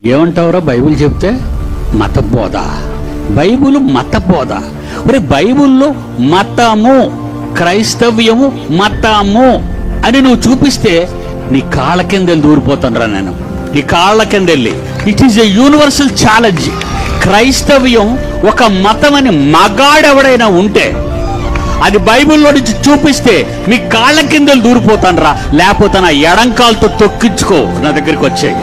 ఏమంటావురా Bible చెప్తే మత బోధ బైబిల్ మత బోధ మరి బైబిల్లో మతము క్రైస్తవ్యము మతము అని నువ్వు చూపిస్తే నీ కాళ్ళ కింద వెళ్ళి దూరిపోతానురా నేను నీ కాళ్ళ కింద వెళ్ళి it is a universal challenge క్రైస్తవ్యం ఒక మతం అని మగాడెవడైనా ఉంటే అది బైబిల్లో నుంచి చూపిస్తే మీ కాళ్ళ కింద దూరిపోతాను రా లేకపోతే నా ఎడంకాలతో తొక్కించుకో నా దగ్గరికి వచ్చాయి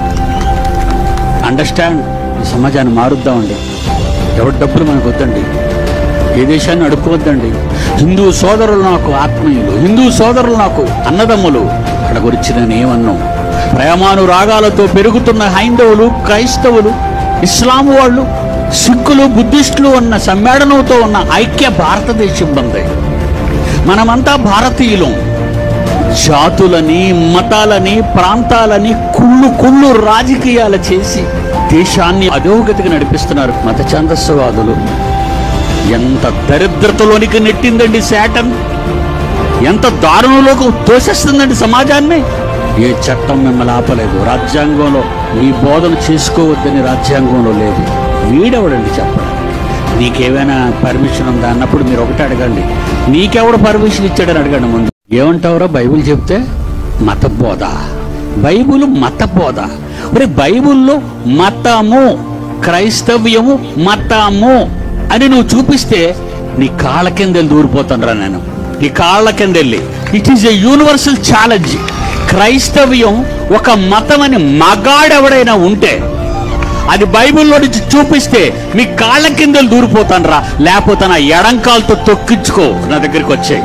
అండర్స్టాండ్ ఈ సమాజాన్ని మారుద్దామండి ఎవరి డబ్బులు మనకు వద్దండి ఏ దేశాన్ని అడుక్కోవద్దండి హిందూ సోదరులు నాకు ఆత్మీయులు హిందూ సోదరులు నాకు అన్నదమ్ములు అక్కడ గురించి నేను ఏమన్నాం ప్రేమానురాగాలతో పెరుగుతున్న హైందవులు క్రైస్తవులు ఇస్లాం వాళ్ళు సిక్కులు బుద్ధిస్టులు ఉన్న సమ్మేళనంతో ఉన్న ఐక్య భారతదేశం ఉంది మనమంతా భారతీయులం జాతులని మతాలని ప్రాంతాలని కుళ్ళు కుళ్ళు రాజకీయాలు చేసి దేశాన్ని అధోగతికి నడిపిస్తున్నారు మత ఛందస్సువాదులు ఎంత దరిద్రతలోనికి నెట్టిందండి శాటన్ ఎంత దారుణంలోకి తోసేస్తుందండి సమాజాన్ని ఏ చట్టం మిమ్మల్ని ఆపలేదు రాజ్యాంగంలో మీ బోధన చేసుకోవద్దని రాజ్యాంగంలో లేదు వీడెవడండి చెప్పడం నీకేమైనా పర్మిషన్ ఉందా అన్నప్పుడు మీరు ఒకటి అడగండి నీకెవడు పర్మిషన్ ఇచ్చాడని అడగండి ముందు ఏమంటావురా బైబిల్ చెప్తే మత బోధ బైబిల్ మత బోధ మరి బైబిల్లో మతము క్రైస్తవ్యము మతము అని నువ్వు చూపిస్తే నీ కాళ్ళ కింద వెళ్ళి దూరిపోతానురా నేను నీ కాళ్ళ కింద వెళ్ళి it is a universal challenge క్రైస్తవ్యం ఒక మతం అని మగాడెవడైనా ఉంటే అది బైబిల్లో నుంచి చూపిస్తే మీ కాళ్ళ కింద దూరిపోతాను రా లేకపోతే నా ఎడంకాలతో తొక్కించుకో నా దగ్గరికి వచ్చాయి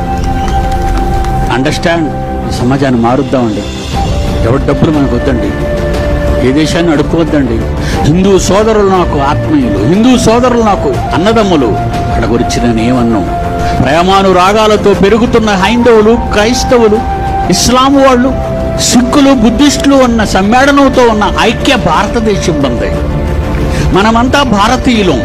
అండర్స్టాండ్ ఈ సమాజాన్ని మారుద్దామండి ఎవరి డబ్బులు మనకు వద్దండి ఏ దేశాన్ని అడుక్కోవద్దండి హిందూ సోదరులు నాకు ఆత్మీయులు హిందూ సోదరులు నాకు అన్నదమ్ములు అక్కడ గురించి నేను ఏమన్నాం ప్రేమానురాగాలతో పెరుగుతున్న హైందవులు క్రైస్తవులు ఇస్లాం వాళ్ళు సిక్కులు బుద్ధిస్టులు ఉన్న సమ్మేళనంతో ఉన్న ఐక్య భారతదేశం ఉంది మనమంతా భారతీయులం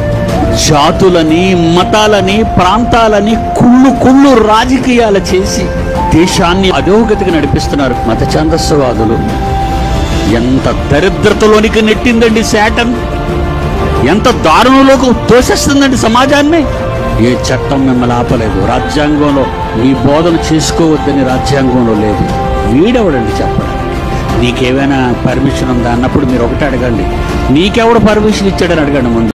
జాతులని మతాలని ప్రాంతాలని కుళ్ళు కుళ్ళు రాజకీయాలు చేసి దేశాన్ని అధోగతికి నడిపిస్తున్నారు మత ఛందస్సువాదులు ఎంత దరిద్రతలోనికి నెట్టిందండి శాటన్ ఎంత దారుణంలోకి తోసేస్తుందండి సమాజాన్ని ఏ చట్టం మిమ్మల్ని ఆపలేదు రాజ్యాంగంలో మీ బోధన చేసుకోవద్దని రాజ్యాంగంలో లేదు వీడెవడండి చెప్పడం నీకేమైనా పర్మిషన్ ఉందా అన్నప్పుడు మీరు ఒకటి అడగండి నీకెవడు పర్మిషన్ ఇచ్చాడని అడగండి ముందు